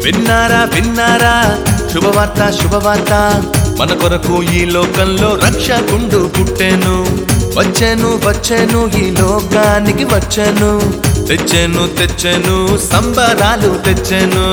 విన్నారా విన్నారా శుభవార్త శుభవార్త మన కొరకు ఈ లోకంలో రక్షకుండు పుట్టెను వచ్చాను వచ్చాను ఈ లోకానికి వచ్చాను తెచ్చాను తెచ్చాను సంబరాలు తెచ్చాను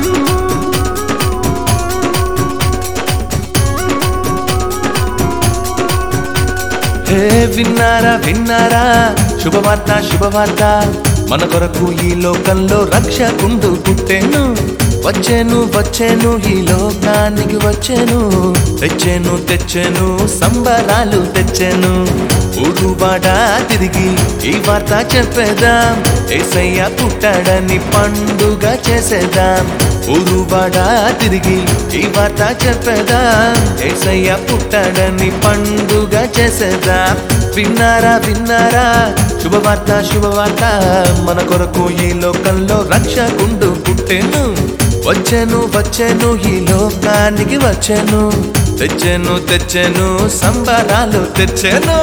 హే విన్నారా విన్నారా శుభవార్త శుభవార్త మన కొరకు ఈ లోకంలో రక్షకుండు పుట్టెను వచ్చాను వచ్చాను ఈ లోకానికి వచ్చాను తెచ్చాను తెచ్చాను సంబరాలు తెచ్చాను ఊరుబాట తిరిగి ఈ వార్త చెప్పేదాం ఏసయ్య పుట్టాడని పండుగ చేసేదాం ఊరుబాట తిరిగి ఈ వార్త చెప్పేదాం ఏసయ్య పుట్టాడని పండుగ చేసేదాం విన్నారా విన్నారా శుభవార్త శుభవార్త మన కొరకు ఈ లోకంలో రక్షకుండు పుట్టెను వచ్చాను వచ్చాను ఈ లోకానికి వచ్చాను తెచ్చాను తెచ్చాను సంబరాలు తెచ్చాను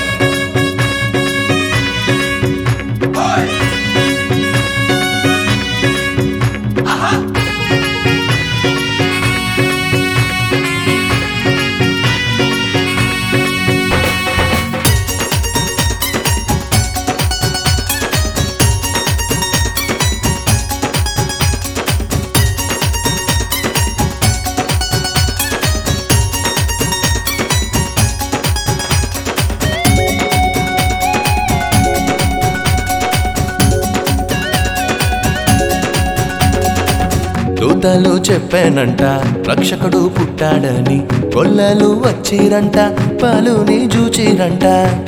దూతలు చెప్పానంట రక్షకుడు పుట్టాడని గొల్లలు వచ్చిరంట పాలుని జూచిరంట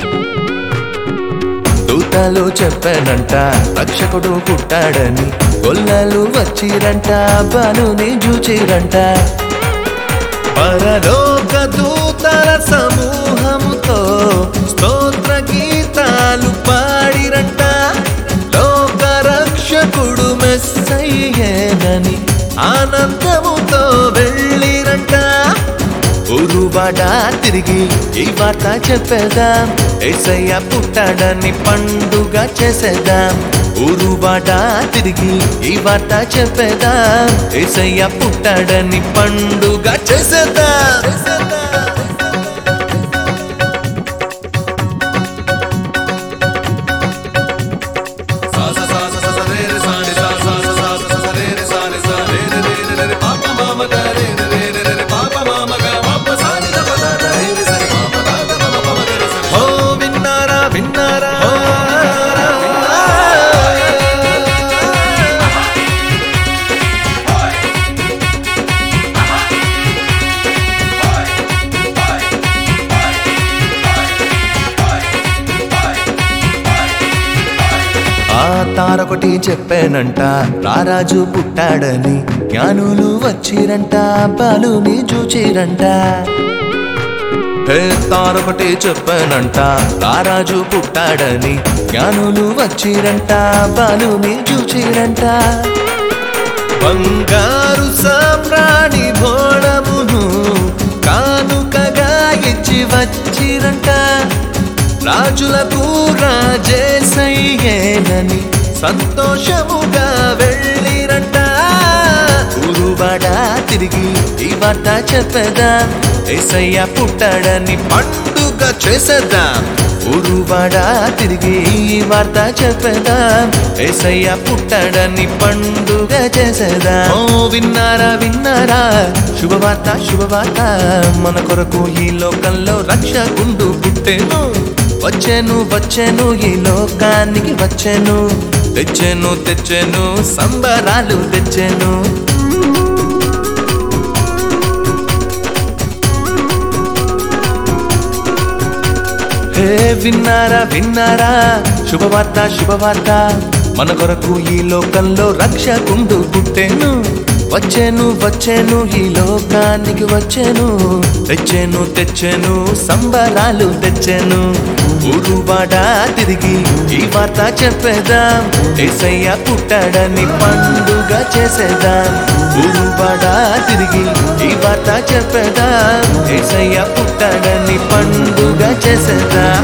దూతలు చెప్పానంట రక్షకుడు పుట్టాడని గొల్లలు వచ్చిరంట బాలుని జూచిరంట పరలోక దూతల సమూహముతో స్తోత్ర గీతాలు పాడిరంట లోక రక్షకుడు మెస్సయ్యేనని ఆనందముతో వెళ్ళిరంట ఊరుబాట తిరిగి ఈ వార్త చెప్పేదాం ఏసయ్య పుట్టాడని పండుగ చేసేదాం ఊరుబాట తిరిగి ఈ వార్త చెప్పేదాం ఏసయ్య పుట్టాడని పండుగ చేసేదాం ఓ విన్నారా విన్నారా ఆ తారొకటి చెప్పానంట రారాజు పుట్టాడని జ్ఞానులు వచ్చిరంట బాలుని చూచిరంట హే తారొకటి చెప్పానంట రారాజు పుట్టాడని జ్ఞానులు వచ్చిరంట బాలుని చూచిరంట బంగారు సామ్రాణి భోళమును కానుకగా ఇచ్చి వచ్చిరంట రాజులకు రాజేసయ్యేనని సంతోషముగా వెళ్ళిరంట ఊరుబడ తిరిగి ఈ వార్త చెప్పేదాం ఏసయ్య పుట్టాడని పండుగ చేసేద్దాం ఊరుబడ తిరిగి ఈ వార్త చెప్పేదాం ఏసయ్య పుట్టాడని పండుగ చేసేదాం ఓ విన్నారా విన్నారా శుభవార్త శుభవార్త మన కొరకు ఈ లోకంలో రక్షకుండు పుట్టెను వచ్చాను వచ్చాను ఈ లోకానికి వచ్చాను తెచ్చాను తెచ్చాను సంబరాలు తెచ్చాను హే విన్నారా విన్నారా శుభవార్త శుభవార్త మన కొరకు ఈ లోకంలో రక్షకుండు పుట్టెను వచ్చాను వచ్చాను ఈ లోకానికి వచ్చాను తెచ్చాను తెచ్చాను సంబరాలు తెచ్చాను ఊరుబాట తిరిగి ఈ వార్త చెప్పేదాం ఏసయ్య పుట్టాడని పండుగ చేసేదాం ఊరుబాట తిరిగి ఈ వార్త చెప్పేదాం ఏసయ్య పుట్టాడని పండుగ చేసేదాం